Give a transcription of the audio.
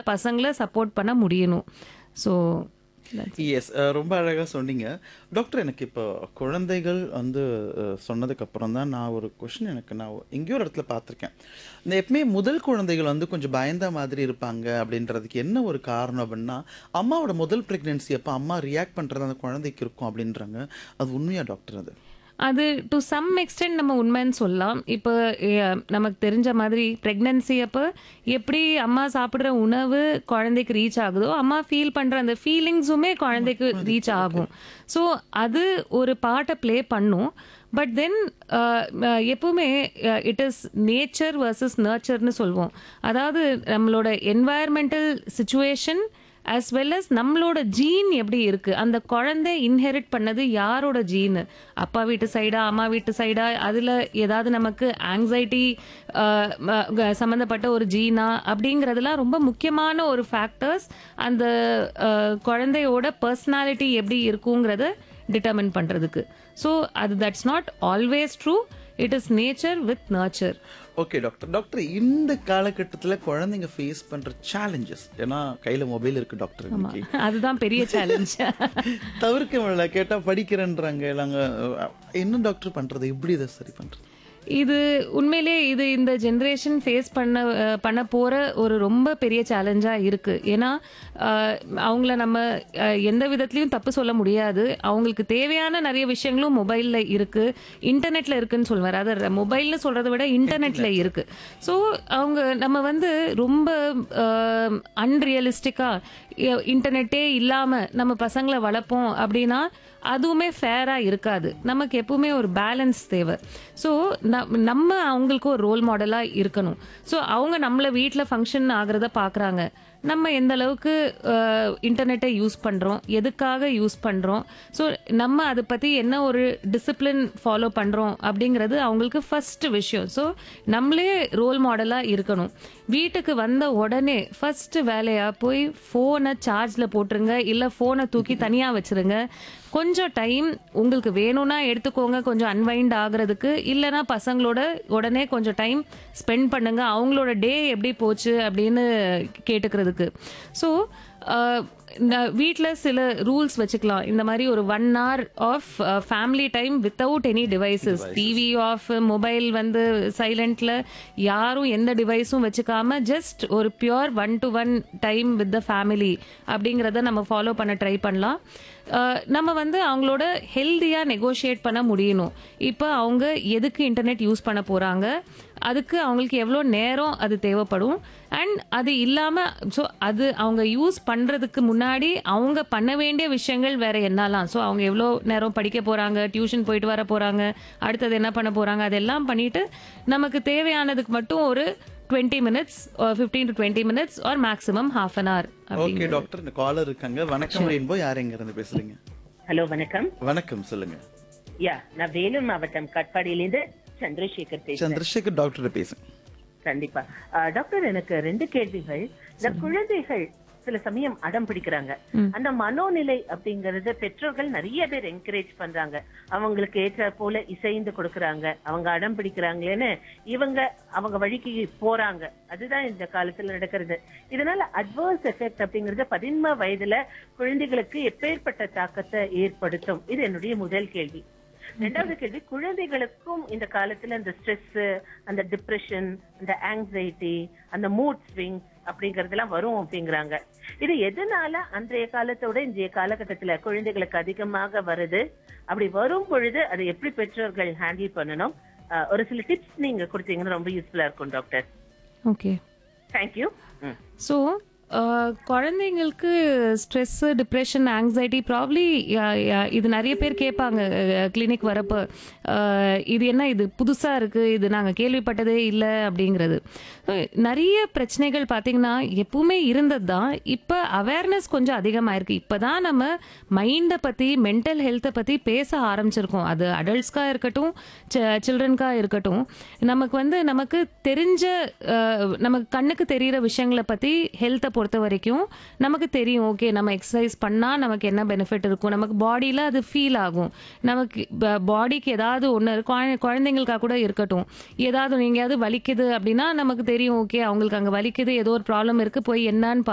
பசங்கள சப்போர்ட் பண்ண முடியணும் ஸோ எஸ் ரொம்ப அழகா சொன்னீங்க டாக்டர் எனக்கு இப்போ குழந்தைகள் வந்து அஹ், சொன்னதுக்கு அப்புறம் தான் நான் ஒரு கொஷின் எனக்கு நான் எங்கேயோ ஒரு இடத்துல பார்த்துருக்கேன் இந்த எப்பவுமே முதல் குழந்தைகள் வந்து கொஞ்சம் பயந்த மாதிரி இருப்பாங்க அப்படின்றதுக்கு என்ன ஒரு காரணம் அப்படின்னா அம்மாவோட முதல் ப்ரெக்னென்சி அப்போ அம்மா ரியாக்ட் பண்ணுறது அந்த குழந்தைக்கு இருக்கும் அப்படின்றாங்க அது உண்மையா டாக்டர் அது அது டு சம் எக்ஸ்டென்ட் நம்ம உண்மைன்னு சொல்லலாம் இப்போ எ- நமக்கு தெரிஞ்ச மாதிரி ப்ரெக்னன்சி அப்போ எப்படி அம்மா சாப்பிட்ற உணவு குழந்தைக்கு ரீச் ஆகுதோ அம்மா ஃபீல் பண்ணுற அந்த ஃபீலிங்ஸுமே குழந்தைக்கு ரீச் ஆகும் ஸோ அது ஒரு பார்ட்டை ப்ளே பண்ணும் பட் தென் எப்பவுமே இட் இஸ் நேச்சர் வர்சஸ் நர்ச்சர்னு சொல்லுவோம் அதாவது நம்மளோட environmental situation as well as நம்மளோட ஜீன் எப்படி இருக்கு அந்த குழந்தை இன்ஹெரிட் பண்ணது யாரோட ஜீன் அப்பா வீட்டு சைடா அம்மா வீட்டு சைடா அதுல ஏதாவது நமக்கு ஆங்ஸைட்டி சம்மந்தப்பட்ட ஒரு ஜீனா அப்படிங்கறதெல்லாம் ரொம்ப முக்கியமான ஒரு ஃபேக்டர்ஸ் அந்த அஹ், குழந்தையோட பர்சனாலிட்டி எப்படி இருக்குங்கிறத டிட்டர்மின் பண்றதுக்கு ஸோ அது that's not always true it is nature with nurture okay doctor doctor இந்த காலகட்டத்தில் குழந்தைங்க ஃபேஸ் பண்ற சேலஞ்சஸ் ஏன்னா கையில மொபைல் இருக்கு டாக்டர் இன்னைக்கு அதுதான் பெரிய சேலஞ்ச் தவிர்க்க முடியல கேட்டா படிக்கிறேன்றாங்க நாங்க என்ன டாக்டர் பண்றது எப்படி இதை சரி பண்றது இது உண்மையிலே இது இந்த ஜென்ரேஷன் ஃபேஸ் பண்ண அஹ், பண்ண போற ஒரு ரொம்ப பெரிய சேலஞ்சா இருக்கு ஏன்னா அஹ், அவங்கள நம்ம அஹ், எந்த விதத்துலயும் தப்பு சொல்ல முடியாது அவங்களுக்கு தேவையான நிறைய விஷயங்களும் மொபைல்ல இருக்கு இன்டர்நெட்ல இருக்குன்னு சொல்லுவார் அது மொபைல்னு சொல்றதை விட இன்டர்நெட்ல இருக்கு ஸோ அவங்க நம்ம வந்து ரொம்ப அன்ரியலிஸ்டிக்கா இன்டர்நெட்டே இல்லாம நம்ம பசங்களை வளர்ப்போம் அப்படின்னா அதுவுமே ஃபேரா இருக்காது நமக்கு எப்பவுமே ஒரு பேலன்ஸ் தேவை ஸோ நம்ம அவங்களுக்கு ஒரு ரோல் மாடலா இருக்கணும் ஸோ அவங்க நம்மள வீட்டில் ஃபங்க்ஷன் ஆகுறத பார்க்குறாங்க நம்ம எந்த அளவுக்கு இன்டர்நெட்டை யூஸ் பண்றோம் எதுக்காக யூஸ் பண்றோம் ஸோ நம்ம அதை பத்தி என்ன ஒரு டிசிப்ளின் ஃபாலோ பண்றோம் அப்படிங்கிறது அவங்களுக்கு ஃபர்ஸ்ட் விஷயம் ஸோ நம்மளே ரோல் மாடலா இருக்கணும் வீட்டுக்கு வந்த உடனே ஃபர்ஸ்ட் வேலையா போய் ஃபோனை சார்ஜ்ல போட்டுருங்க இல்ல ஃபோனை தூக்கி தனியா வச்சிருங்க கொஞ்சம் டைம் உங்களுக்கு வேணும்னா எடுத்துக்கோங்க கொஞ்சம் அன்வைண்ட் ஆகுறதுக்கு இல்லைன்னா பசங்களோட உடனே கொஞ்சம் டைம் ஸ்பெண்ட் பண்ணுங்க அவங்களோட டே எப்படி போச்சு அப்படின்னு கேட்டுக்கிறதுக்கு ஸோ வீட்டில் சில ரூல்ஸ் வச்சுக்கலாம் இந்த மாதிரி ஒரு one hour of family time without any devices TV off mobile வந்து சைலண்ட்ல யாரும் எந்த டிவைஸும் வச்சுக்காம ஜஸ்ட் ஒரு pure one to one time with the family அப்படிங்கிறத நம்ம ஃபாலோ பண்ண ட்ரை பண்ணலாம் அஹ், நம்ம வந்து அவங்களோட ஹெல்தியா நெகோஷியேட் பண்ண முடியணும் இப்போ அவங்க எதுக்கு இன்டர்நெட் யூஸ் பண்ண போறாங்க அதுக்கு அவங்களுக்கு எவ்வளோ நேரம் அது தேவைப்படும் அண்ட் அது இல்லாம ஸோ அது அவங்க யூஸ் பண்றதுக்கு முன்னாடி அவங்க பண்ண வேண்டிய விஷயங்கள் வேற என்னலாம் ஸோ அவங்க எவ்வளோ நேரம் படிக்க போறாங்க டியூஷன் போயிட்டு வர போறாங்க அடுத்தது என்ன பண்ண போறாங்க அதெல்லாம் பண்ணிட்டு நமக்கு தேவையானதுக்கு மட்டும் ஒரு twenty minutes fifteen to twenty minutes or maximum half an hour okay doctor இந்த காலர் இருக்காங்க வணக்கம் ரெயின்போ யார் எங்க இருந்து பேசுறீங்க ஹலோ வணக்கம் வணக்கம் சொல்லுங்க யா நான் வேலூர் மாவட்டம் கட்பாடியிலிருந்து சந்திரசேகர் பேசுறேன் சந்திரசேகர் டாக்டர் பேசுங்க கண்டிப்பா ஆ, டாக்டர் எனக்கு ரெண்டு கேள்விகள் இந்த குழந்தைகள் சில சமயம் அடம் பிடிக்கிறாங்க அந்த மனோநிலை அப்படிங்கறது பெற்றோர்கள் நிறைய பேர் என்கரேஜ் பண்றாங்க அவங்களுக்கு ஏற்ற போல இசைந்து கொடுக்கறாங்க அவங்க அடம் பிடிக்கிறாங்களேன்னு இவங்க அவங்க வழிக்கு போறாங்க அதுதான் இந்த காலத்துல நடக்கிறது இதனால அட்வர்ஸ் எஃபெக்ட் அப்படிங்கறது பதின்ம வயதுல குழந்தைகளுக்கு எப்பேற்பட்ட தாக்கத்தை ஏற்படுத்தும் இது என்னுடைய முதல் கேள்வி ரெண்டாவது கேள்வி குழந்தைகளுக்கும் இந்த காலத்துல அந்த ஸ்ட்ரெஸ் அந்த டிப்ரெஷன் அந்த ஆங்ஸைட்டி அந்த மூட் ஸ்விங்ஸ் அப்படிங்கறதெல்லாம் வரும் அப்படிங்கிறாங்க இது எதனால அன்றைய காலத்தோட இன்றைய காலகட்டத்துல குழந்தைகளுக்கு அதிகமாக வருது அப்படி வரும் பொழுது அதை எப்படி பெற்றோர்கள் ஹேண்டில் பண்ணணும் அஹ், ஒரு சில டிப்ஸ் நீங்க கொடுத்தீங்கன்னா ரொம்ப யூஸ்ஃபுல்லா இருக்கும் டாக்டர் ஓகே தேங்க்யூ ஸோ குழந்தைங்களுக்கு ஸ்ட்ரெஸ்ஸு டிப்ரெஷன் ஆங்ஸைட்டி ப்ராப்ளி இது நிறைய பேர் கேட்பாங்க கிளினிக் வரப்போ அஹ், இது என்ன இது புதுசாக இருக்குது இது நாங்கள் கேள்விப்பட்டதே இல்லை அப்படிங்கிறது So, நிறைய பிரச்சனைகள் பார்த்தீங்கன்னா எப்பவுமே இருந்தது தான் இப்போ அவேர்னஸ் கொஞ்சம் அதிகமாக இருக்குது இப்போ தான் நம்ம மைண்டை பற்றி மென்டல் ஹெல்த்தை பற்றி பேச ஆரம்பிச்சிருக்கோம் அது அடல்ட்ஸ்க்காக இருக்கட்டும் சில்ட்ரனுக்காக இருக்கட்டும் நமக்கு வந்து நமக்கு தெரிஞ்ச அஹ், நமக்கு கண்ணுக்கு தெரியிற விஷயங்களை பற்றி ஹெல்த்தை பொறுத்த வரைக்கும் நமக்கு தெரியும் ஓகே நம்ம எக்ஸசைஸ் பண்ணால் நமக்கு என்ன பெனிஃபிட் இருக்கும் நமக்கு பாடியில் அது ஃபீல் ஆகும் நமக்கு பாடிக்கு ஏதாவது ஒன்று குழந்தைங்களுக்காக கூட இருக்கட்டும் ஏதாவது எங்கேயாவது வலிக்குது அப்படின்னா நமக்கு தெரியும் ஓகே அவங்களுக்கு அங்கே வலிக்குது ஏதோ ஒரு ப்ராப்ளம் இருக்குது போய் என்னன்னு